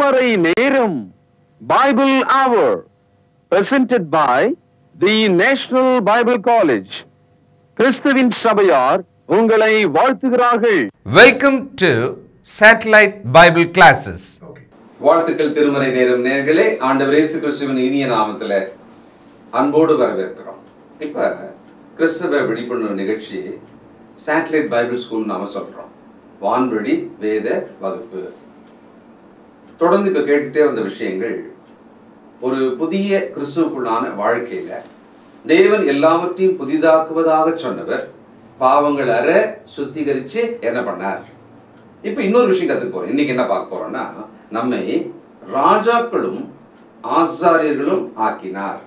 திருமறை நேரம் பைபிள் அவர் presented by the national Bible college கிறிஸ்துவின் சபையார் உங்களை வாழ்த்துகிறார்கள் welcome to satellite Bible classes வாழ்த்துக்கள் திருமறை நேரம் நேர்களே ஆண்டவர் இயேசு கிறிஸ்துவின் இனிய நாமத்துல அன்போடு வரவேற்கிறோம் இப்ப கிறிஸ்தவ விழிப்புணர்வு நிகழ்ச்சி சேட்டலைட் பைபிள் ஸ்கூல் நாம சொல்றோம் வான்வழி வேத வகுப்பு தொடர்ந்து இப்ப கேட்டுட்டே வந்த விஷயங்கள் ஒரு புதிய கிறிஸ்துவுக்குள்ளான வாழ்க்கையில தேவன் எல்லாவற்றையும் புதிதாக்குவதாக சொன்னவர் பாவங்கள் அற சுத்திகரிச்சு என்ன பண்ணார் இப்ப இன்னொரு விஷயம் கத்துக்க போறோம் இன்னைக்கு என்ன பார்க்க போறோம்னா நம்மை ராஜாக்களும் ஆசாரியர்களும் ஆக்கினார்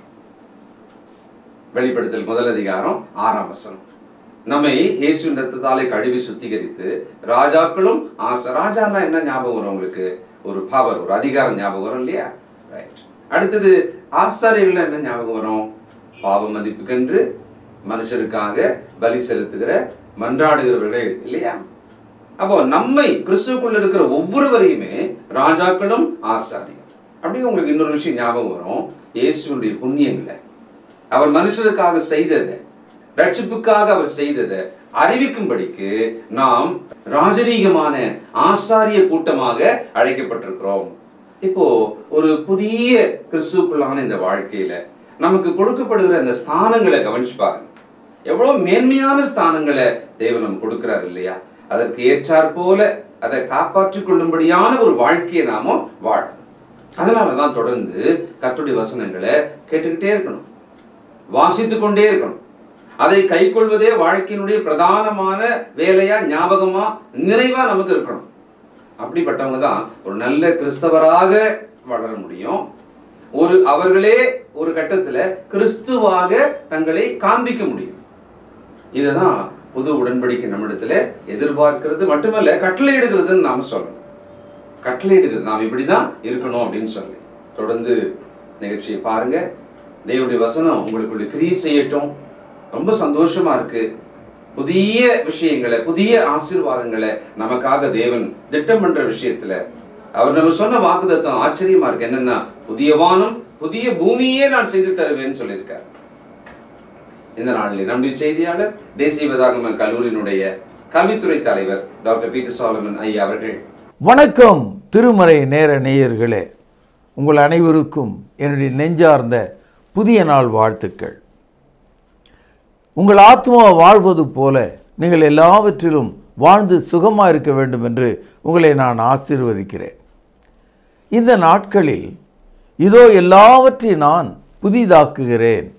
வெளிப்படுத்தல் முதல் அதிகாரம் ஆறாம் வசனம் நம்மை இயேசுவின் ரத்தத்தாலே கழுவி சுத்திகரித்து ராஜாக்களும் ஆச ராஜான்னா என்ன ஞாபகம் வரும் உங்களுக்கு ஒரு பவர் ஒரு அதிகாரம் ஞாபகம் வரும் இல்லையா ரைட் அடுத்தது ஆசாரியர்கள் என்ன ஞாபகம் வரும் பாவ மன்னிப்புக்கென்று மனுஷருக்காக பலி செலுத்துகிற மன்றாடுகிறவர்கள் இல்லையா அப்போ நம்மை கிறிஸ்துவுக்குள்ள இருக்கிற ஒவ்வொருவரையுமே ராஜாக்களும் ஆசாரியம் அப்படி உங்களுக்கு இன்னொரு விஷயம் ஞாபகம் வரும் இயேசுடைய புண்ணியங்களை அவர் மனுஷருக்காக செய்ததை ரட்சிப்புக்காக அவர் செய்ததை அறிவிக்கும்படிக்கு நாம் ராஜரீகமான ஆசாரிய கூட்டமாக அழைக்கப்பட்டிருக்கிறோம் இப்போ ஒரு புதிய கிறிஸ்துக்குள்ளான இந்த வாழ்க்கையில நமக்கு கொடுக்கப்படுகிற இந்த ஸ்தானங்களை கவனிச்சு பாருங்க எவ்வளவு மேன்மையான ஸ்தானங்களை தேவன் நமக்கு கொடுக்கிறார் இல்லையா அதற்கு ஏற்றாற் போல அதை காப்பாற்றிக் கொள்ளும்படியான ஒரு வாழ்க்கையை நாம வாழணும் அதனாலதான் தொடர்ந்து கத்துடைய வசனங்களை கேட்டுக்கிட்டே இருக்கணும் வாசித்து கொண்டே இருக்கணும் அதை கைக்கொள்வதே வாழ்க்கையினுடைய பிரதானமான வேலையா ஞாபகமா நிறைவா நமக்கு இருக்கணும் அப்படிப்பட்டவங்க தான் ஒரு நல்ல கிறிஸ்தவராக வளர முடியும் ஒரு அவர்களே ஒரு கட்டத்துல கிறிஸ்துவாக தங்களை காண்பிக்க முடியும் இதுதான் புது உடன்படிக்கை நம்மிடத்துல எதிர்பார்க்கிறது மட்டுமல்ல கட்டளையிடுகிறதுன்னு நாம சொல்லணும் கட்டளையிடுகிறது நாம் இப்படிதான் இருக்கணும் அப்படின்னு சொல்லி தொடர்ந்து நிகழ்ச்சியை பாருங்க தேவனுடைய வசனம் உங்களுக்குள்ள கிரியை செய்யட்டும் ரொம்ப சந்தோஷமா இருக்கு புதிய விஷயங்களை புதிய ஆசீர்வாதங்களை நமக்காக தேவன் திட்டம் பண்ற விஷயத்துல அவர் நம்ம சொன்ன வாக்குதத்தம் ஆச்சரியமா இருக்கு என்னன்னா புதிய வானம் புதிய பூமியே நான் செய்து தருவேன்னு சொல்லியிருக்கார் இந்த நாளில் நம்முடைய செய்தியாளர் தேசிய வேதாகம கல்லூரியினுடைய கல்வித்துறை தலைவர் டாக்டர் பீட்டர் சாலமன் ஐயா அவர்கள் வணக்கம் திருமறை நேர நேயர்களே உங்கள் அனைவருக்கும் என்னுடைய நெஞ்சார்ந்த புதிய நாள் வாழ்த்துக்கள் உங்கள் ஆத்மா வாழ்வது போல நீங்கள் எல்லாவற்றிலும் வாழ்ந்து சுகமாக இருக்க வேண்டும் என்று உங்களை நான் ஆசீர்வதிக்கிறேன் இந்த நாட்களில் இதோ எல்லாவற்றையும் நான் புதிதாக்குகிறேன்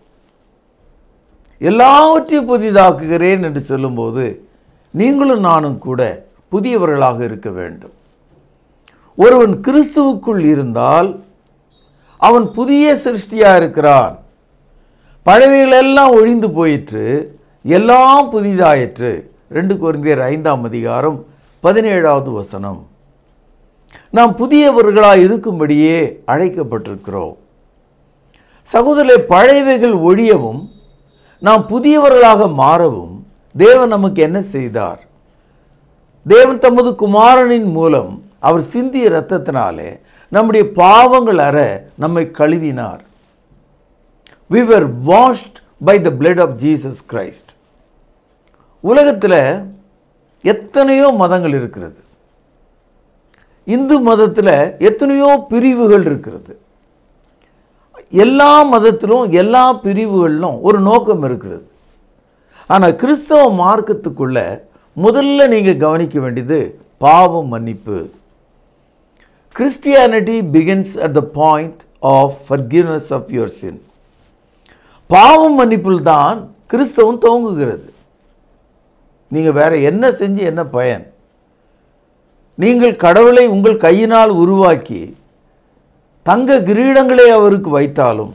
எல்லாவற்றையும் புதிதாக்குகிறேன் என்று சொல்லும்போது நீங்களும் நானும் கூட புதியவர்களாக இருக்க வேண்டும் ஒருவன் கிறிஸ்துவுக்குள் இருந்தால் அவன் புதிய சிருஷ்டியாக இருக்கிறான் பழவைகள் எல்லாம் ஒழிந்து போயிற்று எல்லாம் புதிதாயிற்று ரெண்டு குறைந்தர் ஐந்தாம் அதிகாரம் பதினேழாவது வசனம் நாம் புதியவர்களாக இருக்கும்படியே அழைக்கப்பட்டிருக்கிறோம் சகோதரே பழையவைகள் ஒழியவும் நாம் புதியவர்களாக மாறவும் தேவன் நமக்கு என்ன செய்தார் தேவன் தமது குமாரனின் மூலம் அவர் சிந்திய இரத்தத்தினாலே நம்முடைய பாவங்கள் அற நம்மை கழுவினார் we were washed by the blood of Jesus Christ உலகத்தில் எத்தனையோ மதங்கள் இருக்கிறது இந்து மதத்தில் எத்தனையோ பிரிவுகள் இருக்கிறது எல்லா மதத்திலும் எல்லா பிரிவுகளிலும் ஒரு நோக்கம் இருக்கிறது ஆனால் கிறிஸ்தவ மார்க்கத்துக்குள்ள முதல்ல நீங்கள் கவனிக்க வேண்டியது பாவ மன்னிப்பு Christianity begins at the point of forgiveness of your sin பாவம் மன்னிப்பில் தான் கிறிஸ்தவம் துவங்குகிறது நீங்கள் வேற என்ன செஞ்சு என்ன பயன் நீங்கள் கடவுளை உங்கள் கையினால் உருவாக்கி தங்க கிரீடங்களை அவருக்கு வைத்தாலும்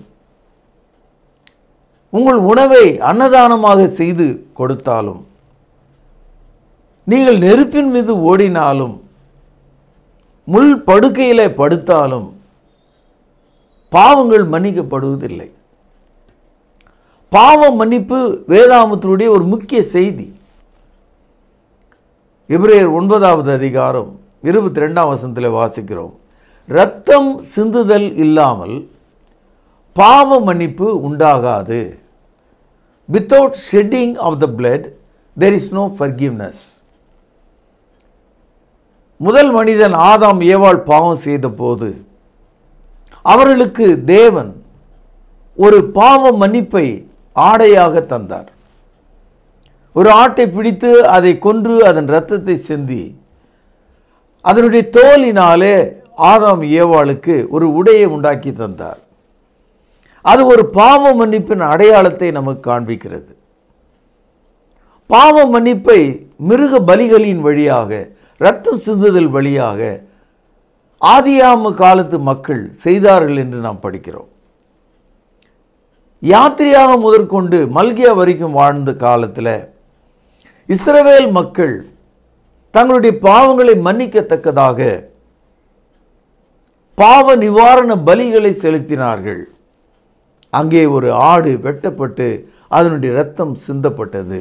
உங்கள் உணவை அன்னதானமாக செய்து கொடுத்தாலும் நீங்கள் நெருப்பின் மீது ஓடினாலும் முள் படுக்கையில் படுத்தாலும் பாவங்கள் மன்னிக்கப்படுவதில்லை பாவ மன்னிப்பு வேதாமத்தினுடைய ஒரு முக்கிய செய்தி எபிரேயர் ஒன்பதாவது அதிகாரம் இருபத்தி ரெண்டாம் வசனத்தில் வாசிக்கிறோம் இரத்தம் சிந்துதல் இல்லாமல் பாவ மன்னிப்பு உண்டாகாது without shedding of the blood there is no forgiveness முதல் மனிதன் ஆதாம் ஏவாள் பாவம் செய்த போது அவர்களுக்கு தேவன் ஒரு பாவ மன்னிப்பை ஆடையாக தந்தார் ஒரு ஆட்டை பிடித்து அதை கொன்று அதன் இரத்தத்தை சிந்தி அதனுடைய தோலினாலே ஆதாம் ஏவாளுக்கு ஒரு உடையை உண்டாக்கி தந்தார் அது ஒரு பாவ மன்னிப்பின் அடையாளத்தை நமக்கு காண்பிக்கிறது பாவ மன்னிப்பை மிருக பலிகளின் வழியாக ரத்தம் சிந்துதல் வழியாக ஆதியாம காலத்து மக்கள் செய்தார்கள் என்று நாம் படிக்கிறோம் யாத்திரையாக முதற்கொண்டு மல்கியா வரைக்கும் வாழ்ந்த காலத்தில் இஸ்ரவேல் மக்கள் தங்களுடைய பாவங்களை மன்னிக்கத்தக்கதாக பாவ நிவாரண பலிகளை செலுத்தினார்கள் அங்கே ஒரு ஆடு வெட்டப்பட்டு அதனுடைய இரத்தம் சிந்தப்பட்டது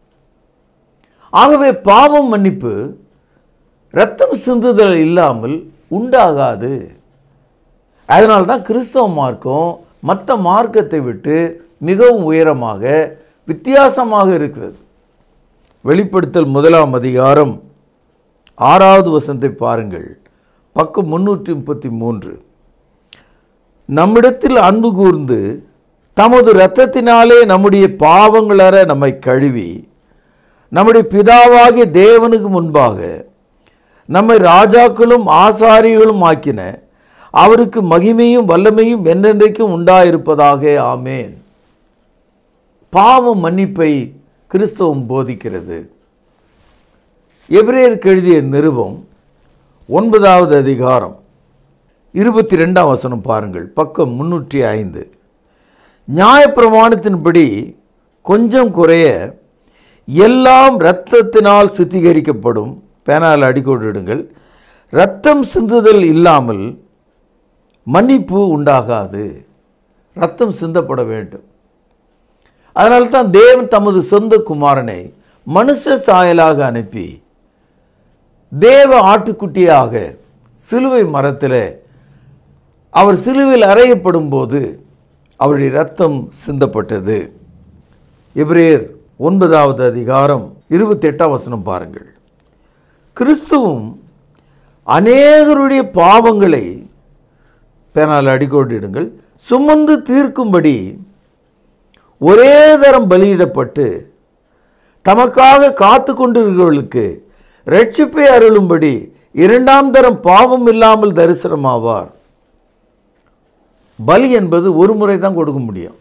ஆகவே பாவம் மன்னிப்பு இரத்தம் சிந்துதல் இல்லாமல் உண்டாகாது அதனால தான் கிறிஸ்தவ மார்க்கம் மற்ற மார்க்கத்தை விட்டு மிகவும் உயரமாக வித்தியாசமாக இருக்கிறது வெளிப்படுத்தல் முதலாம் அதிகாரம் ஆறாவது வசனத்தை பாருங்கள் பக்கம் முன்னூற்றி முப்பத்தி மூன்று நம்மிடத்தில் அன்பு கூர்ந்து தமது இரத்தத்தினாலே நம்முடைய பாவங்களற நம்மை கழுவி நம்முடைய பிதாவாகிய தேவனுக்கு முன்பாக நம்மை ராஜாக்களும் ஆசாரிகளும் ஆக்கின அவருக்கு மகிமையும் வல்லமையும் என்றென்றைக்கும் உண்டாயிருப்பதாக ஆமேன் பாவ மன்னிப்பை கிறிஸ்தவம் போதிக்கிறது எபிரேயருக்கு எழுதிய நிருபம் ஒன்பதாவது அதிகாரம் இருபத்தி ரெண்டாம் வசனம் பாருங்கள் பக்கம் முன்னூற்றி ஐந்து நியாயப்பிரமாணத்தின்படி கொஞ்சம் குறைய எல்லாம் இரத்தத்தினால் சுத்திகரிக்கப்படும் பேனால் அடிக்கோடிடுங்கள் இரத்தம் சிந்துதல் இல்லாமல் மன்னிப்பு உண்டாகாது ரத்தம் சிந்தப்பட வேண்டும் அதனால தான் தேவன் தமது சொந்த குமாரனை மனுஷ சாயலாக அனுப்பி தேவ ஆட்டுக்குட்டியாக சிலுவை மரத்தில் அவர் சிலுவையில் அறையப்படும் போது அவருடைய ரத்தம் சிந்தப்பட்டது எபிரேயர் ஒன்பதாவது அதிகாரம் இருபத்தி எட்டாம் வசனம் பாருங்கள் கிறிஸ்துவும் அநேகருடைய பாவங்களை பேனால் அடிக்கோட்டிடுங்கள் சுமந்து தீர்க்கும்படி ஒரே தரம் பலியிடப்பட்டு தமக்காக காத்து கொண்டிருக்கிறவர்களுக்கு ரட்சிப்பை அருளும்படி இரண்டாம் தரம் பாவம் இல்லாமல் தரிசனமாவார் பலி என்பது ஒரு முறை தான் கொடுக்க முடியும்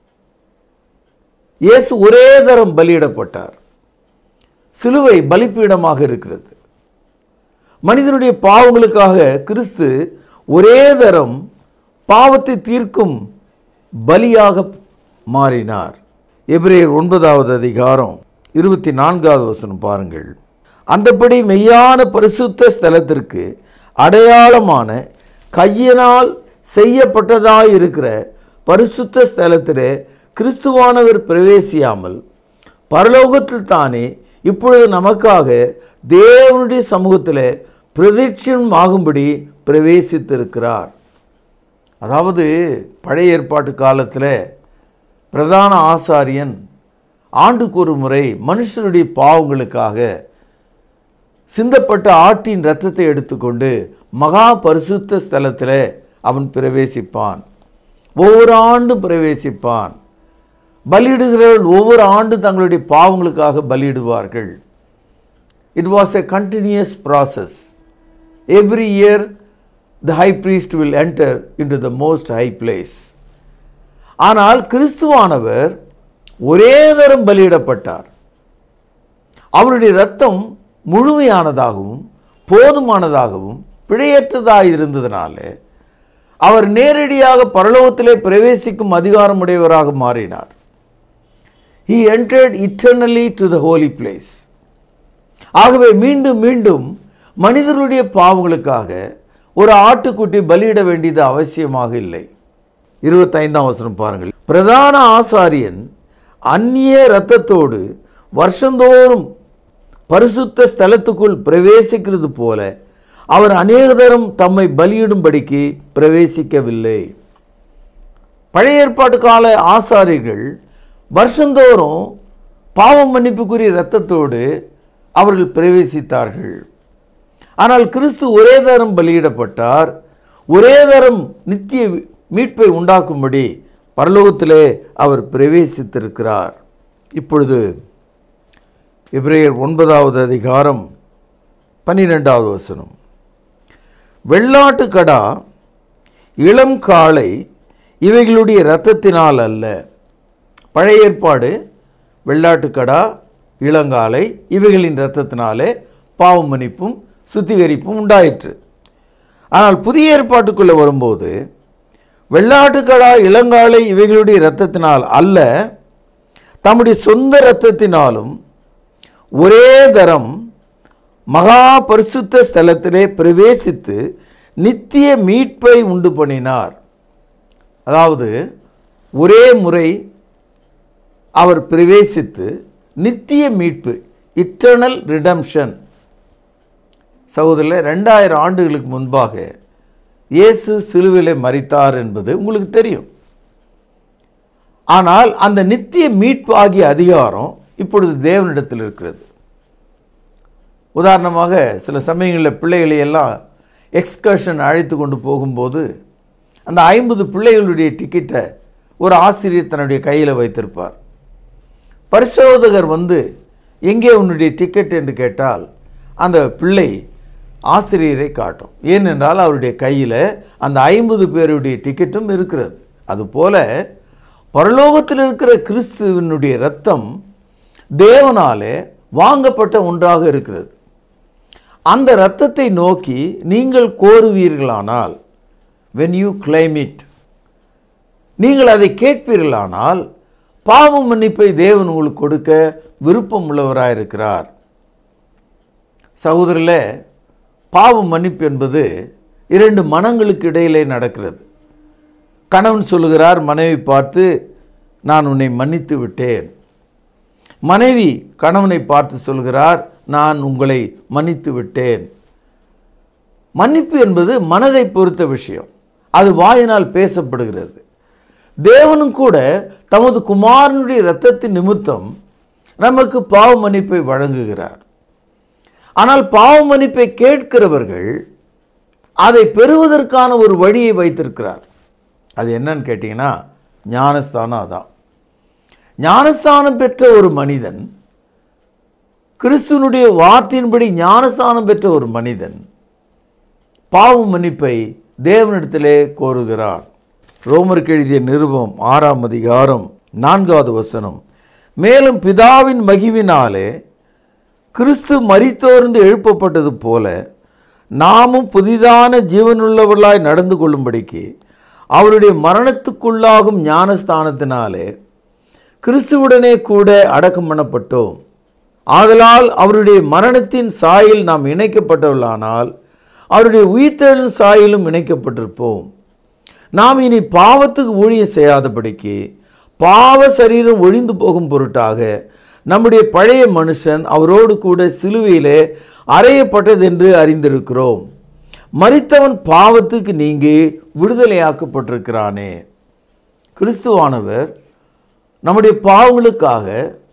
இயேசு ஒரே தரம் பலியிடப்பட்டார் சிலுவை பலிப்பீடமாக இருக்கிறது மனிதனுடைய பாவங்களுக்காக கிறிஸ்து ஒரே தரம் பாவத்தை தீர்க்கும் பலியாக மாறினார் எபிரேயர் ஒன்பதாவது அதிகாரம் இருபத்தி நான்காவது வசனம் பாருங்கள் அந்தபடி மெய்யான பரிசுத்த ஸ்தலத்திற்கு அடையாளமான கையினால் செய்யப்பட்டதாய் இருக்கிற பரிசுத்த ஸ்தலத்திலே கிறிஸ்துவானவர் பிரவேசியாமல் பரலோகத்தில் தானே இப்பொழுது நமக்காக தேவனுடைய சமூகத்தில் பிரதிட்சம் ஆகும்படி பிரவேசித்திருக்கிறார் அதாவது பழைய ஏற்பாட்டு காலத்தில் பிரதான ஆசாரியன் ஆண்டுக்கு ஒரு முறை மனுஷனுடைய பாவங்களுக்காக சிந்தப்பட்ட ஆட்டின் இரத்தத்தை எடுத்துக்கொண்டு மகா பரிசுத்த ஸ்தலத்தில் அவன் பிரவேசிப்பான் ஒவ்வொரு ஆண்டும் பிரவேசிப்பான் பலியிடுகிறவர்கள் ஒவ்வொரு ஆண்டும் தங்களுடைய பாவங்களுக்காக பலியிடுவார்கள் it was a continuous process every year the high priest will enter into the most high place ஆனால் கிறிஸ்துவானவர் ஒரே தரம் பலியிடப்பட்டார் அவருடைய இரத்தம் முழுமையானதாகவும் போதுமானதாகவும் பிழையற்றதாக இருந்ததினால அவர் நேரடியாக பரலோகத்திலே பிரவேசிக்கும் அதிகாரம் உடையவராக மாறினார் he entered eternally to the holy place ஆகவே மீண்டும் மீண்டும் மனிதர்களுடைய பாவங்களுக்காக ஒரு ஆட்டுக்குட்டி பலியிட வேண்டியது அவசியமாக இல்லை இருபத்தைந்தாம் வசனம் பாருங்கள் பிரதான ஆசாரியன் அந்நிய இரத்தத்தோடு வருஷந்தோறும் பரிசுத்த ஸ்தலத்துக்குள் பிரவேசிக்கிறது போல அவர் அநேகதரம் தம்மை பலியிடும்படிக்கு பிரவேசிக்கவில்லை பழைய ஏற்பாட்டு கால ஆசாரிகள் வருஷந்தோறும் பாவம் மன்னிப்புக்குரிய இரத்தத்தோடு அவர்கள் பிரவேசித்தார்கள் ஆனால் கிறிஸ்து ஒரே தரம் பலியிடப்பட்டார் ஒரே தரம் நித்திய மீட்பை உண்டாக்கும்படி பரலோகத்திலே அவர் பிரவேசித்திருக்கிறார் இப்பொழுது எபிரேயர் ஒன்பதாவது அதிகாரம் பன்னிரெண்டாவது வசனம் வெள்ளாட்டு கடா இளம் காளை இவைகளுடைய இரத்தத்தினால் அல்ல பழைய ஏற்பாடு வெள்ளாட்டுக்கடா இளங்காலை இவைகளின் இரத்தத்தினாலே பாவ மன்னிப்பும் சுத்திகரிப்பும் உண்டாயிற்று ஆனால் புதிய ஏற்பாட்டுக்குள்ளே வரும்போது வெள்ளாட்டுக்கடா இளங்காலை இவைகளுடைய இரத்தத்தினால் அல்ல தம்முடைய சொந்த இரத்தத்தினாலும் ஒரே தரம் மகா பரிசுத்த ஸ்தலத்திலே பிரவேசித்து நித்திய மீட்பை உண்டு பண்ணினார் அதாவது ஒரே முறை அவர் பிரவேசித்து நித்திய மீட்பு இட்டர்னல் ரிடம்ஷன் சகோதரர் ரெண்டாயிரம் ஆண்டுகளுக்கு முன்பாக இயேசு சிலுவிலே மரித்தார் என்பது உங்களுக்கு தெரியும் ஆனால் அந்த நித்திய மீட்பு ஆகிய அதிகாரம் இப்பொழுது தேவனிடத்தில் இருக்கிறது உதாரணமாக சில சமயங்களில் பிள்ளைகளை எல்லாம் எக்ஸ்கர்ஷன் அழைத்து கொண்டு போகும்போது அந்த ஐம்பது பிள்ளைகளுடைய டிக்கெட்டை ஒரு ஆசிரியர் தன்னுடைய கையில் வைத்திருப்பார் பரிசோதகர் வந்து எங்கே உன்னுடைய டிக்கெட் என்று கேட்டால் அந்த பிள்ளை ஆசிரியரை காட்டும் ஏனென்றால் அவருடைய கையில் அந்த ஐம்பது பேருடைய டிக்கெட்டும் இருக்கிறது அதுபோல பரலோகத்தில் இருக்கிற கிறிஸ்துவனுடைய இரத்தம் தேவனாலே வாங்கப்பட்ட ஒன்றாக இருக்கிறது அந்த இரத்தத்தை நோக்கி நீங்கள் கோருவீர்களானால் வென் யூ claim it நீங்கள் அதை கேட்பீர்களானால் பாவ மன்னிப்பை தேவன் உங்களுக்கு கொடுக்க விருப்பம் உள்ளவராயிருக்கிறார் சகோதரில் பாவ மன்னிப்பு என்பது இரண்டு மனங்களுக்கு இடையிலே நடக்கிறது கணவன் சொல்லுகிறார் மனைவி பார்த்து நான் உன்னை மன்னித்து விட்டேன் மனைவி கணவனை பார்த்து சொல்கிறார் நான் உங்களை மன்னித்து விட்டேன் மன்னிப்பு என்பது மனதை பொறுத்த விஷயம் அது வாயினால் பேசப்படுகிறது தேவனும் கூட தமது குமாரனுடைய இரத்தத்தின் நிமித்தம் நமக்கு பாவ மன்னிப்பை வழங்குகிறார் ஆனால் பாவ மன்னிப்பை கேட்கிறவர்கள் அதை பெறுவதற்கான ஒரு வழியை வைத்திருக்கிறார் அது என்னன்னு கேட்டிங்கன்னா ஞானஸ்தானம் அதான் ஞானஸ்தானம் பெற்ற ஒரு மனிதன் கிறிஸ்துவனுடைய வார்த்தையின்படி ஞானஸ்தானம் பெற்ற ஒரு மனிதன் பாவ மன்னிப்பை தேவனிடத்திலே கோருகிறான் ரோமருக்கு எழுதிய நிருபம் ஆறாம் அதிகாரம் நான்காவது வசனம் மேலும் பிதாவின் மகிவினாலே கிறிஸ்து மரித்தோர்ந்து எழுப்பப்பட்டது போல நாமும் புதிதான ஜீவனுள்ளவர்களாய் நடந்து கொள்ளும்படிக்கு அவருடைய மரணத்துக்குள்ளாகும் ஞானஸ்தானத்தினாலே கிறிஸ்துவுடனே கூட அடக்கம் பண்ணப்பட்டோம் ஆதலால் அவருடைய மரணத்தின் சாயில் நாம் இணைக்கப்பட்டவர்களானால் அவருடைய உயிர்த்தெழும் சாயிலும் இணைக்கப்பட்டிருப்போம் நாம் இனி பாவத்துக்கு ஊழியம் செய்யாதபடிக்கு பாவ சரீரம் ஒழிந்து போகும் பொருட்டாக நம்முடைய பழைய மனுஷன் அவரோடு கூட சிலுவையிலே அறையப்பட்டதென்று அறிந்திருக்கிறோம் மரித்தவன் பாவத்துக்கு நீங்கி விடுதலையாக்கப்பட்டிருக்கிறானே கிறிஸ்துவானவர் நம்முடைய பாவங்களுக்காக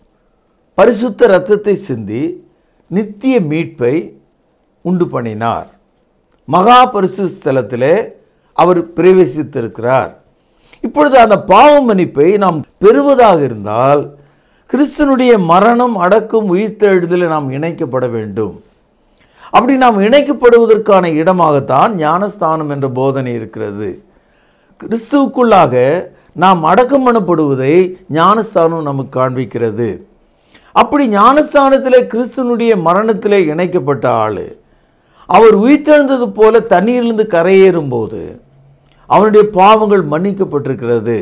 பரிசுத்த இரத்தத்தை சிந்தி நித்திய மீட்பை உண்டு பண்ணினார் மகா பரிசு ஸ்தலத்திலே அவர் பிரவேசித்திருக்கிறார் இப்பொழுது அந்த பாவ மன்னிப்பை நாம் பெறுவதாக இருந்தால் கிறிஸ்தனுடைய மரணம் அடக்கம் உயிர்த்தெழுதலில் நாம் இணைக்கப்பட வேண்டும் அப்படி நாம் இணைக்கப்படுவதற்கான இடமாகத்தான் ஞானஸ்தானம் என்ற போதனை இருக்கிறது கிறிஸ்துவுக்குள்ளாக நாம் அடக்கம் பண்ணப்படுவதை ஞானஸ்தானம் நமக்கு காண்பிக்கிறது அப்படி ஞானஸ்தானத்திலே கிறிஸ்துவனுடைய மரணத்திலே இணைக்கப்பட்ட ஆள் அவர் உயிர்த்தெழுந்தது போல தண்ணீரிலிருந்து கரையேறும்போது அவனுடைய பாவங்கள் மன்னிக்கப்பட்டிருக்கிறது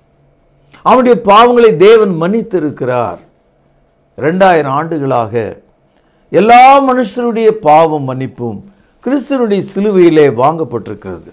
அவனுடைய பாவங்களை தேவன் மன்னித்திருக்கிறார் ரெண்டாயிரம் ஆண்டுகளாக எல்லா மனுஷருடைய பாவம் மன்னிப்பும் கிறிஸ்துவனுடைய சிலுவையிலே வாங்கப்பட்டிருக்கிறது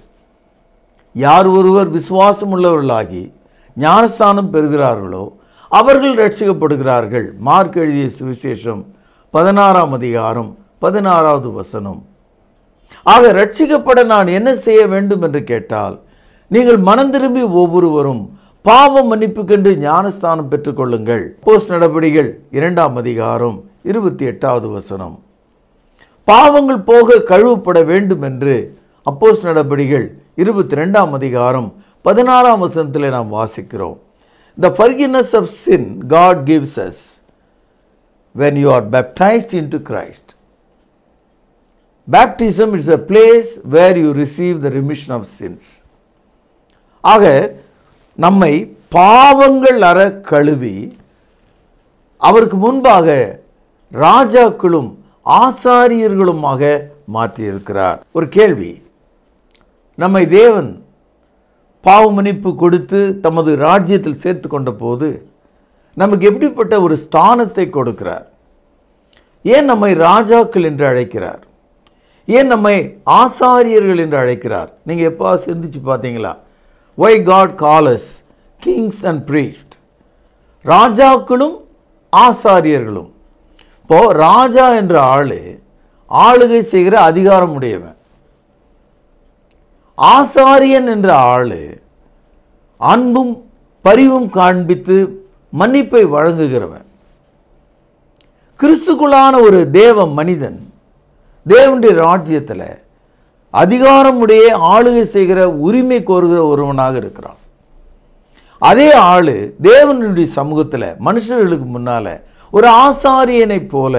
யார் ஒருவர் விசுவாசம் உள்ளவர்களாகி ஞானஸ்தானம் பெறுகிறார்களோ அவர்கள் ரட்சிக்கப்படுகிறார்கள் மார்க் எழுதிய சுவிசேஷம் பதினாறாம் அதிகாரம் பதினாறாவது வசனம் ஆக ரட்சிக்கப்பட நான் என்ன செய்ய வேண்டும் என்று கேட்டால் நீங்கள் மனம் திரும்பி ஒவ்வொருவரும் பாவ மன்னிப்புக்கென்று ஞானஸ்தானம் பெற்றுக்கொள்ளுங்கள் போஸ்ட் நடபடிகள் இரண்டாம் அதிகாரம் இருபத்தி எட்டாவது வசனம் பாவங்கள் போக கழுவப்பட வேண்டும் என்று அப்போஸ் நடபடிகள் இருபத்தி ரெண்டாம் அதிகாரம் பதினாறாம் வசனத்தில் நாம் வாசிக்கிறோம் த forgiveness of sin God gives us when you are baptized into Christ. Baptism is a place where you receive the remission of sins. ஆக நம்மை பாவங்கள் அற கழுவி அவருக்கு முன்பாக ராஜாக்களும் ஆசாரியர்களுமாக மாற்றியிருக்கிறார் ஒரு கேள்வி நம்மை தேவன் பாவ மன்னிப்பு கொடுத்து தமது ராஜ்யத்தில் சேர்த்து கொண்ட போது நமக்கு எப்படிப்பட்ட ஒரு ஸ்தானத்தை கொடுக்கிறார் ஏன் நம்மை ராஜாக்கள் என்று அழைக்கிறார் ஏன் நம்மை ஆசாரியர்கள் என்று அழைக்கிறார் நீங்கள் எப்போ சிந்திச்சு பார்த்தீங்களா why God calls kings and priest ராஜாக்களும் ஆசாரியர்களும் இப்போ ராஜா என்ற ஆளு ஆளுகை செய்கிற அதிகாரம் உடையவன் ஆசாரியன் என்ற ஆளு அன்பும் பரிவும் காண்பித்து மன்னிப்பை வழங்குகிறவன் கிறிஸ்துக்குள்ளான ஒரு தேவ மனிதன் தேவனுடைய ராஜ்யத்தில் அதிகாரமுடைய ஆளுகை செய்கிற உரிமை கோருகிற ஒருவனாக இருக்கிறான் அதே ஆளு தேவனுடைய சமூகத்தில் மனுஷர்களுக்கு முன்னால ஒரு ஆசாரியனைப் போல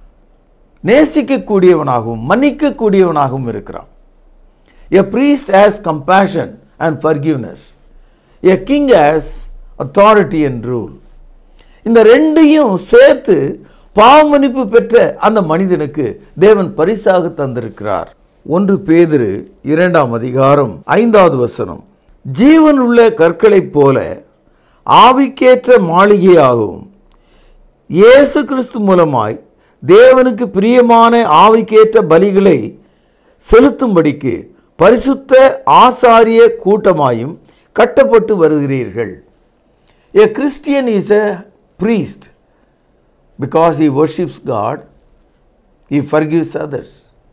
நேசிக்கக்கூடியவனாகவும் மன்னிக்கக்கூடியவனாகவும் இருக்கிறான் A priest has compassion and forgiveness. A king has authority and rule. இந்த ரெண்டையும் சேர்த்து பாவமன்னிப்பு பெற்ற அந்த மனிதனுக்கு தேவன் பரிசாக தந்திருக்கிறார் ஒன்று பேதிரு இரண்டாம் அதிகாரம் ஐந்தாவது வசனம் ஜீவன் உள்ள கற்களைப் போல ஆவிக்கேற்ற மாளிகையாகவும் இயேசு கிறிஸ்து மூலமாய் தேவனுக்கு பிரியமான ஆவிக்கேற்ற பலிகளை செலுத்தும்படிக்கு பரிசுத்த ஆசாரிய கூட்டமாயும் கட்டப்பட்டு வருகிறீர்கள் A Christian is a priest because he worships God, he forgives others.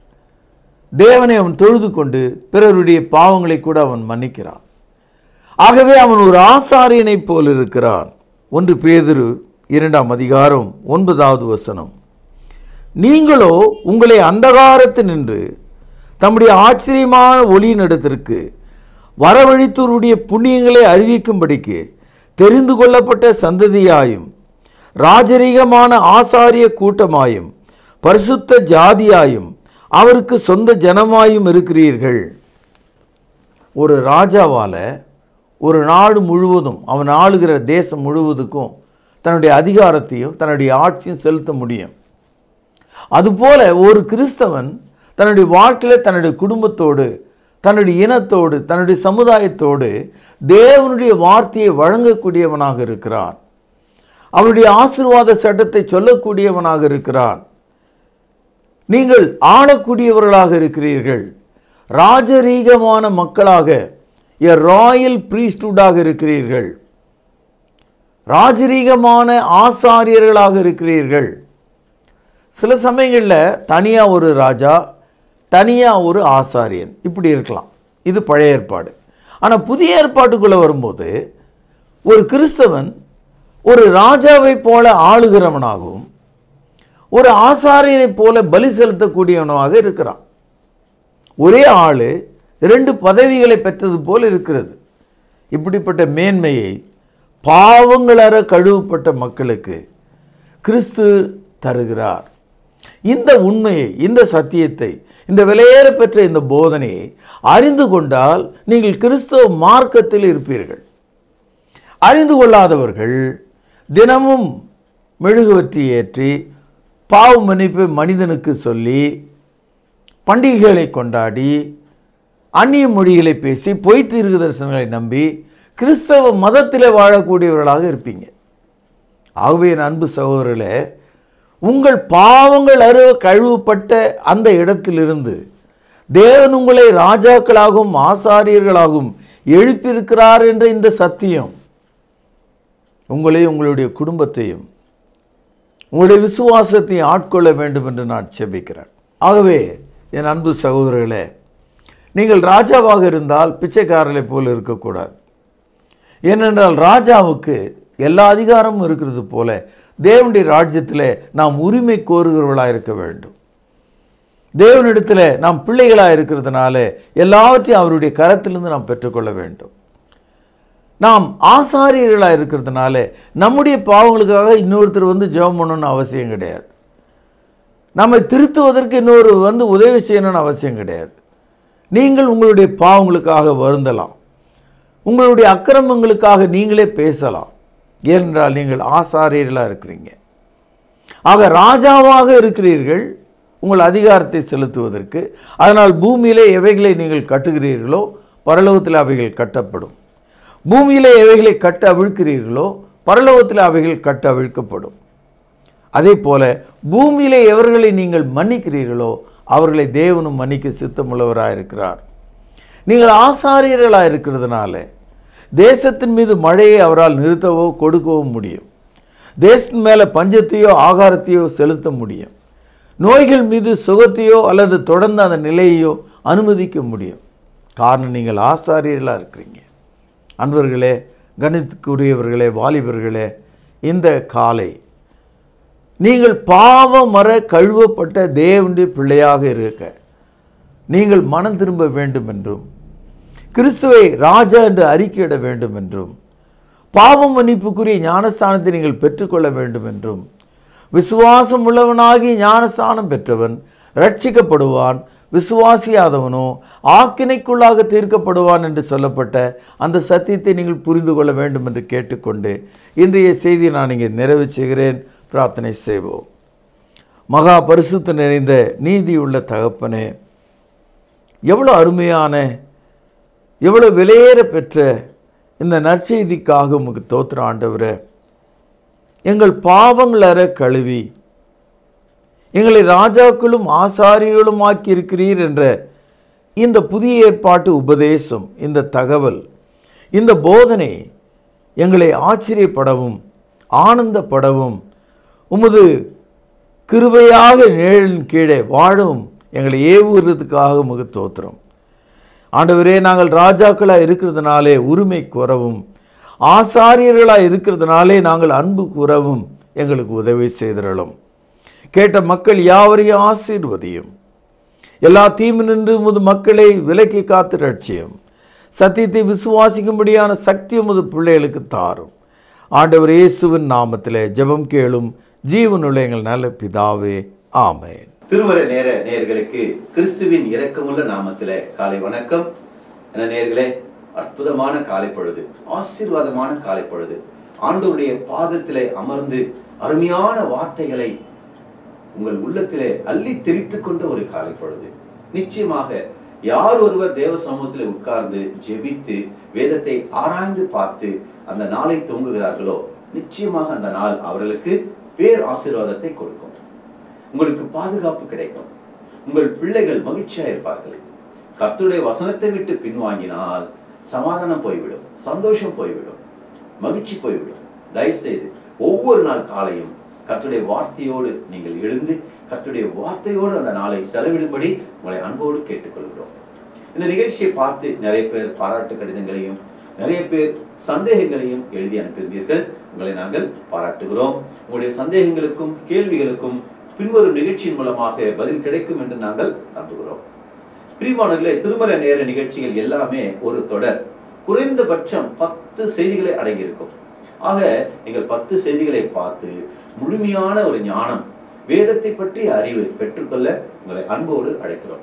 தேவனை அவன் தொழுது கொண்டு பிறருடைய பாவங்களை கூட அவன் மன்னிக்கிறான் ஆகவே அவன் ஒரு ஆசாரியனைப் போல் இருக்கிறான் ஒன்று பேதுரு இரண்டாம் அதிகாரம் ஒன்பதாவது வசனம் நீங்களோ உங்களை அந்தகாரத்தில் நின்று தம்முடைய ஆச்சரியமான ஒளியினிடத்திற்கு வரவழித்தோருடைய புண்ணியங்களை அறிவிக்கும்படிக்கு தெரிந்து கொள்ளப்பட்ட சந்ததியாயும் ராஜரீகமான ஆசாரிய கூட்டமாயும் பரிசுத்த ஜாதியாயும் அவருக்கு சொந்த ஜனமாயும் இருக்கிறீர்கள் ஒரு ராஜாவால ஒரு நாடு முழுவதும் அவன் ஆளுகிற தேசம் முழுவதுக்கும் தன்னுடைய அதிகாரத்தையும் தன்னுடைய ஆட்சியும் செலுத்த முடியும் அதுபோல ஒரு கிறிஸ்தவன் தன்னுடைய வாழ்க்கையில் தன்னுடைய குடும்பத்தோடு தன்னுடைய இனத்தோடு தன்னுடைய சமுதாயத்தோடு தேவனுடைய வார்த்தையை வழங்கக்கூடியவனாக இருக்கிறான் அவருடைய ஆசீர்வாத சட்டத்தை சொல்லக்கூடியவனாக இருக்கிறான் நீங்கள் ஆளக்கூடியவர்களாக இருக்கிறீர்கள் ராஜரீகமான மக்களாக எ ராயல் பிரீஸ்டுடாக இருக்கிறீர்கள் ராஜரீகமான ஆசாரியர்களாக இருக்கிறீர்கள் சில சமயங்களில் தனியாக ஒரு ராஜா தனியாக ஒரு ஆசாரியன் இப்படி இருக்கலாம் இது பழைய ஏற்பாடு ஆனால் புதிய ஏற்பாட்டுக்குள்ளே வரும்போது ஒரு கிறிஸ்தவன் ஒரு ராஜாவைப் போல ஆளுகிறவனாகவும் ஒரு ஆசாரியனைப் போல பலி செலுத்தக்கூடியவனாக இருக்கிறான் ஒரே ஆள் இரண்டு பதவிகளை பெற்றது போல் இருக்கிறது இப்படிப்பட்ட மேன்மையை பாவங்களற கழுவப்பட்ட மக்களுக்கு கிறிஸ்து தருகிறார் இந்த உண்மையை இந்த சத்தியத்தை இந்த விலையேற பெற்ற இந்த போதனையை அறிந்து கொண்டால் நீங்கள் கிறிஸ்தவ மார்க்கத்தில் இருப்பீர்கள் அறிந்து கொள்ளாதவர்கள் தினமும் மெழுகுவற்றி ஏற்றி பாவ மன்னிப்பை மனிதனுக்கு சொல்லி பண்டிகைகளை கொண்டாடி அந்நிய மொழிகளை பேசி பொய் தீர்க்க தரிசனங்களை நம்பி கிறிஸ்தவ மதத்தில் வாழக்கூடியவர்களாக இருப்பீங்க ஆகவே என் அன்பு சகோதரர்களே உங்கள் பாவங்கள் அருவ கழுவப்பட்ட அந்த இடத்திலிருந்து தேவன் உங்களை ராஜாக்களாகவும் ஆசாரியர்களாகவும் எழுப்பியிருக்கிறார் என்ற இந்த சத்தியம் உங்களையும் உங்களுடைய குடும்பத்தையும் உங்களுடைய விசுவாசத்தை ஆட்கொள்ள வேண்டும் என்று நான் செபிக்கிறேன் ஆகவே என் அன்பு சகோதரர்களே நீங்கள் ராஜாவாக இருந்தால் பிச்சைக்காரரை போல் இருக்கக்கூடாது ஏனென்றால் ராஜாவுக்கு எல்லா அதிகாரமும் இருக்கிறது போல தேவனுடைய ராஜ்யத்தில் நாம் உரிமை கோருகிறவர்களாக இருக்க வேண்டும் தேவனிடத்தில் நாம் பிள்ளைகளாக இருக்கிறதுனால எல்லாவற்றையும் அவருடைய கரத்திலிருந்து நாம் பெற்றுக்கொள்ள வேண்டும் நாம் ஆசாரியர்களாக இருக்கிறதுனால நம்முடைய பாவங்களுக்காக இன்னொருத்தர் வந்து ஜெபம் பண்ணணும்னு அவசியம் கிடையாது நம்மை திருத்துவதற்கு இன்னொரு வந்து உதவி செய்யணும்னு அவசியம் கிடையாது நீங்கள் உங்களுடைய பாவங்களுக்காக வருந்தலாம் உங்களுடைய அக்கிரமங்களுக்காக நீங்களே பேசலாம் ஏனென்றால் நீங்கள் ஆசாரியர்களாக இருக்கிறீங்க ஆக ராஜாவாக இருக்கிறீர்கள் உங்கள் அதிகாரத்தை செலுத்துவதற்கு அதனால் பூமியிலே எவைகளை நீங்கள் கட்டுகிறீர்களோ பரலோகத்தில் அவைகள் கட்டப்படும் பூமியிலே எவைகளை கட்ட அவிழ்க்கிறீர்களோ பரலோகத்தில் அவைகள் கட்ட அவிழ்க்கப்படும் அதே போல பூமியிலே எவர்களை நீங்கள் மன்னிக்கிறீர்களோ அவர்களை தேவனும் மன்னிக்க சித்தமுள்ளவராக இருக்கிறார் நீங்கள் ஆசாரியர்களாக இருக்கிறதுனால தேசத்தின் மீது மழையை அவரால் நிறுத்தவோ கொடுக்கவோ முடியும் தேசத்தின் மேலே பஞ்சத்தையோ ஆகாரத்தையோ செலுத்த முடியும் நோய்கள் மீது சுகத்தையோ அல்லது தொடர்ந்து அந்த நிலையையோ அனுமதிக்க முடியும் காரணம் நீங்கள் ஆசாரியர்களாக இருக்கிறீங்க அன்பர்களே கணித்துக்குரியவர்களே வாலிபர்களே இந்த காலை நீங்கள் பாவமர கழுவப்பட்ட தேவனுடைய பிள்ளையாக இருக்க நீங்கள் மனம் திரும்ப வேண்டும் என்றும் கிறிஸ்துவை ராஜா என்று அறிக்கையிட வேண்டும் என்றும் பாவம் மன்னிப்புக்குரிய ஞானஸ்தானத்தை நீங்கள் பெற்றுக்கொள்ள வேண்டும் என்றும் விசுவாசம் உள்ளவனாகி ஞானஸ்தானம் பெற்றவன் ரட்சிக்கப்படுவான் விசுவாசியாதவனோ ஆக்கினைக்குள்ளாக தீர்க்கப்படுவான் என்று சொல்லப்பட்ட அந்த சத்தியத்தை நீங்கள் புரிந்து கொள்ள வேண்டும் என்று கேட்டுக்கொண்டு இன்றைய செய்தியை நான் இங்கே நிறைவு செய்கிறேன் பிரார்த்தனை செய்வோம் மகா பரிசுத்த நிறைந்த நீதியுள்ள தகப்பனே எவ்வளோ அருமையான எவ்வளோ விலையேற பெற்ற இந்த நற்செய்திக்காக உமக்கு தோத்திர ஆண்டவரே எங்கள் பாவங்கள் அற கழுவி எங்களை ராஜாக்களும் ஆசாரியர்களும் ஆக்கியிருக்கிறீர் என்ற இந்த புதிய ஏற்பாட்டு உபதேசம் இந்த தகவல் இந்த போதனை எங்களை ஆச்சரியப்படவும் ஆனந்தப்படவும் உமது கிருபையாக நிழலின் கீழே வாழவும் எங்களை ஏவுகிறதுக்காக உமக்கு தோத்திரம் ஆண்டவரே நாங்கள் ராஜாக்களாக இருக்கிறதுனாலே உரிமை குறவும் ஆசாரியர்களாக இருக்கிறதுனாலே நாங்கள் அன்பு கூறவும் எங்களுக்கு உதவி செய்திடலும் கேட்ட மக்கள் யாவரையும் ஆசீர்வதியும் எல்லா தீமினின்று முது மக்களை விலக்கி காத்து ரட்சியும் சத்தியத்தை விசுவாசிக்கும்படியான சக்தி உமது பிள்ளைகளுக்கு தாரும் ஆண்டவர் இயேசுவின் நாமத்திலே ஜெபம் கேளும் ஜீவனுள்ள எங்கள் நல்ல பிதாவே ஆமென் திருமறை நேர நேயர்களுக்கு கிறிஸ்துவின் இரக்கமுள்ள நாமத்திலே காலை வணக்கம் என நேயர்களே அற்புதமான காலை பொழுது ஆசீர்வாதமான காலை பொழுது ஆண்டவருடைய பாதத்திலே அமர்ந்து அருமையான வார்த்தைகளை உங்கள் உள்ளத்திலே அள்ளி தெரித்துக் கொண்ட ஒரு காலை பொழுது நிச்சயமாக யார் ஒருவர் தேவ சமூகத்திலே உட்கார்ந்து ஜெபித்து வேதத்தை ஆராய்ந்து பார்த்து அந்த நாளை தூங்குகிறார்களோ நிச்சயமாக அந்த நாள் அவர்களுக்கு பேர் ஆசீர்வாதத்தை கொடுக்கும் உங்களுக்கு பாதுகாப்பு கிடைக்கும் உங்கள் பிள்ளைகள் மகிழ்ச்சியா இருப்பார்கள் கர்த்தருடைய வசனத்தை விட்டு பின்வாங்கினால் சமாதானம் போய்விடும் சந்தோஷம் போய்விடும் மகிழ்ச்சி போய்விடும் தயவுசெய்து ஒவ்வொரு நாள் காலையும் கர்த்தருடைய வார்த்தையோடு நீங்கள் எழுந்து கர்த்தருடைய வார்த்தையோடு அந்த நாளை செலவிடும்படி உங்களை அன்போடு கேட்டுக்கொள்கிறோம் இந்த நிகழ்ச்சியை பார்த்து நிறைய பேர் பாராட்டு கடிதங்களையும் நிறைய பேர் சந்தேகங்களையும் எழுதி அனுப்பியிருந்தீர்கள் உங்களை நாங்கள் பாராட்டுகிறோம் உங்களுடைய சந்தேகங்களுக்கும் கேள்விகளுக்கும் பின்வரும் நிகழ்ச்சியின் மூலமாக பதில் கிடைக்கும் என்று நாங்கள் நம்புகிறோம் பிரிவானர்களே திருமலை நேர நிகழ்ச்சிகள் எல்லாமே ஒரு தொடர் குறைந்தபட்சம் பத்து செய்திகளை அடங்கியிருக்கும் ஆக நீங்கள் பத்து செய்திகளை பார்த்து முழுமையான ஒரு ஞானம் வேதத்தை பற்றிய அறிவை பெற்றுக்கொள்ள உங்களை அன்போடு அழைக்கிறோம்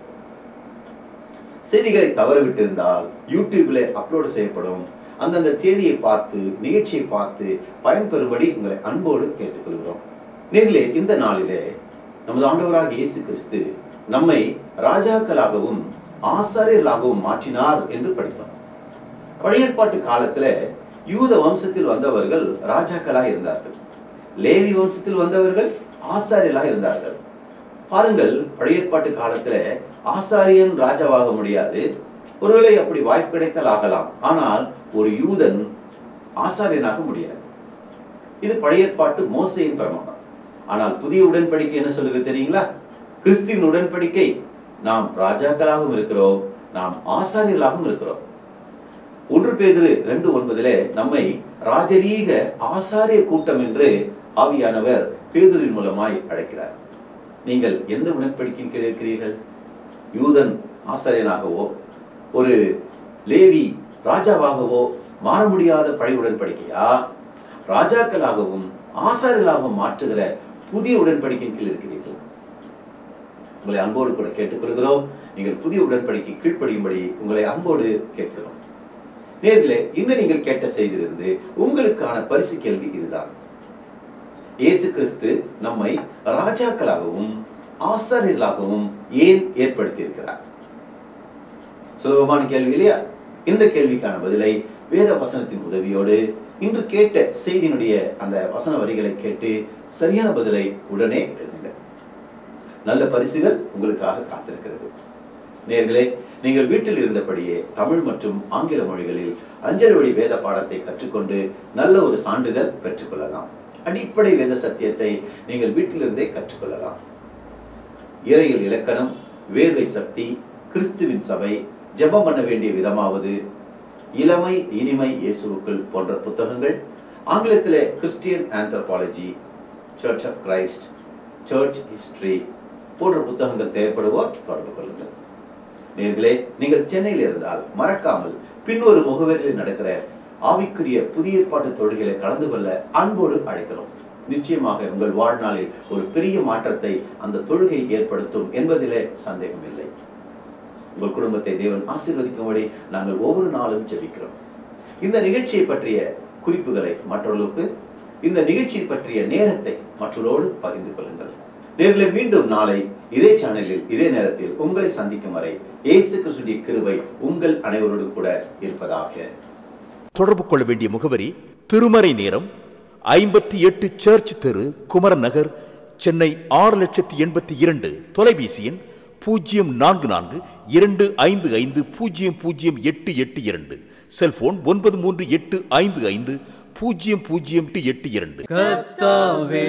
செய்திகளை தவறவிட்டிருந்தால் யூடியூப்ல அப்லோடு செய்யப்படும் அந்தந்த தேதியை பார்த்து நிகழ்ச்சியை பார்த்து பயன்பெறும்படி உங்களை அன்போடு கேட்டுக்கொள்கிறோம் நேரிலே இந்த நாளிலே நமது ஆண்டவராக இயேசு கிறிஸ்து நம்மை ராஜாக்களாகவும் ஆசாரியர்களாகவும் மாற்றினார் என்று படித்தோம் பழையற்பாட்டு காலத்துல யூத வம்சத்தில் வந்தவர்கள் ராஜாக்களாக இருந்தார்கள் லேவி வம்சத்தில் வந்தவர்கள் ஆசாரியர்களாக இருந்தார்கள் பாருங்கள் பழையற்பாட்டு காலத்துல ஆசாரியன் ராஜாவாக முடியாது ஒருவேளை அப்படி வாய்ப்பு கிடைத்தால் ஆகலாம் ஆனால் ஒரு யூதன் ஆசாரியனாக முடியாது இது பழையற்பாட்டு மோசையின் பிரமாணம் ஆனால் புதிய உடன்படிக்கை என்ன சொல்லுது தெரியுங்களா கிறிஸ்துவின் உடன்படிக்கை நாம் ராஜாக்களாகவும் இருக்கிறோம் நாம் ஆசாரியர்களாகவும் இருக்கிறோம் ஒன்று பேதிரு ரெண்டு ஒன்பதிலே நம்மை ராஜரீக ஆசாரிய கூட்டம் என்று ஆவியானவர் பேதுரின் மூலமாய் அழைக்கிறார் நீங்கள் எந்த உடன்படிக்கையின் கீழ் இருக்கிறீர்கள் யூதன் ஆசாரியனாகவோ ஒரு லேவி ராஜாவாகவோ மாற முடியாத பழைய உடன்படிக்கையா ராஜாக்களாகவும் ஆசாரியர்களாகவும் மாற்றுகிற புதிய உடன்படிக்கையின் கீழ் இருக்கிறீர்கள் உங்களை அன்போடு கூட கேட்டுக்கொள்கிறோம் நீங்கள் புதிய உடன்படிக்கை கீழ்ப்படியும்படி உங்களை அன்போடு கேட்கிறோம் நேர்களே இன்னும் நீங்கள் கேட்ட செய்தியிலிருந்து உங்களுக்கான பரிசு கேள்வி இதுதான் இயேசு கிறிஸ்து நம்மை ராஜாக்களாகவும் ஆசாரியர்களாகவும் ஏன் ஏற்படுத்தியிருக்கிறார் சுலபமான கேள்வி இல்லையா இந்த கேள்விக்கான பதிலை வேத வசனத்தின் உதவியோடு இன்று கேட்ட செய்தியினுடைய அந்த வசன வரிகளை கேட்டு சரியான பதிலை உடனே எழுதுங்க நல்ல பரிசுகள் உங்களுக்காக காத்திருக்கிறது நேர்களே நீங்கள் வீட்டில் இருந்தபடியே தமிழ் மற்றும் ஆங்கில மொழிகளில் அஞ்சல் வழி வேத பாடத்தை கற்றுக்கொண்டு நல்ல ஒரு சான்றிதழ் பெற்றுக்கொள்ளலாம் அடிப்படை வேத சத்தியத்தை நீங்கள் வீட்டிலிருந்தே கற்றுக்கொள்ளலாம் இறையில் இலக்கணம் வேர்வை சக்தி கிறிஸ்துவின் சபை ஜெபம் பண்ண வேண்டிய விதமாவது இளமை இனிமை இயேசுவுக்குள் போன்ற புத்தகங்கள் ஆங்கிலத்திலே Christian anthropology church of Christ church history போன்ற புத்தகங்கள் தேவைப்படுவோர் தொடர்பு கொள்ளுங்கள் நேர்களே நீங்கள் சென்னையில் இருந்தால் மறக்காமல் பின்வரும் முகவரியில் நடக்கிற ஆவிக்குரிய புதிய ஏற்பாட்டு தொழுகைகளை கலந்து கொள்ள அன்போடு அழைக்கிறோம் நிச்சயமாக உங்கள் வாழ்நாளில் ஒரு பெரிய மாற்றத்தை அந்த தொழுகை ஏற்படுத்தும் என்பதிலே சந்தேகமில்லை உங்கள் குடும்பத்தை தேவன் ஆசீர்வதிக்கும்படி நாங்கள் ஒவ்வொரு நாளும் ஜெபிக்கிறோம் இந்த நிகழ்ச்சியை பற்றிய குறிப்புகளை மற்றவர்களுக்கு இந்த நிகழ்ச்சி பற்றிய நேரத்தை மற்றவரோடு பகிர்ந்து கொள்ளுங்கள் நேர்களை மீண்டும் நாளை இதே சேனலில் இதே நேரத்தில் உங்களை சந்திக்கும் வரை இயேசு கிறிஸ்துடைய கிருபை உங்கள் அனைவரோடு கூட இருப்பதாக தொடர்பு கொள்ள வேண்டிய முகவரி திருமறை நேரம் ஐம்பத்தி எட்டு சர்ச் தெரு குமரன் நகர் சென்னை ஆறு லட்சத்தி எண்பத்தி இரண்டு தொலைபேசி எண் பூஜ்ஜியம் நான்கு நான்கு இரண்டு ஐந்து ஐந்து பூஜ்ஜியம் பூஜ்ஜியம் எட்டு எட்டு இரண்டு செல்போன் ஒன்பது மூன்று எட்டு ஐந்து ஐந்து பூஜ்ஜியம் பூஜ்ஜியம் எட்டு எட்டு இரண்டு கர்த்தாவே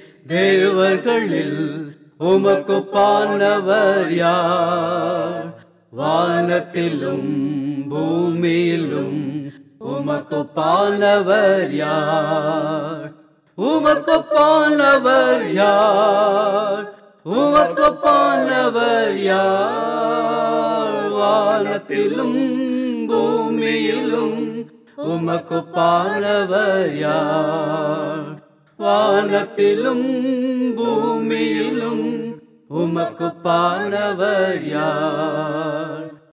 தேவர்களில் உமக்கு பானவர் யார் வானத்திலும் பூமியிலும் உமக்கு பானவர் யார் உமக்கு பானவர் யார் உமக்கு பானவர் யார் வானத்திலும் பூமியிலும் உமக்கு பானவர் யார் வானத்திலும் பூமியிலும் உமக்கு பானவர் யார்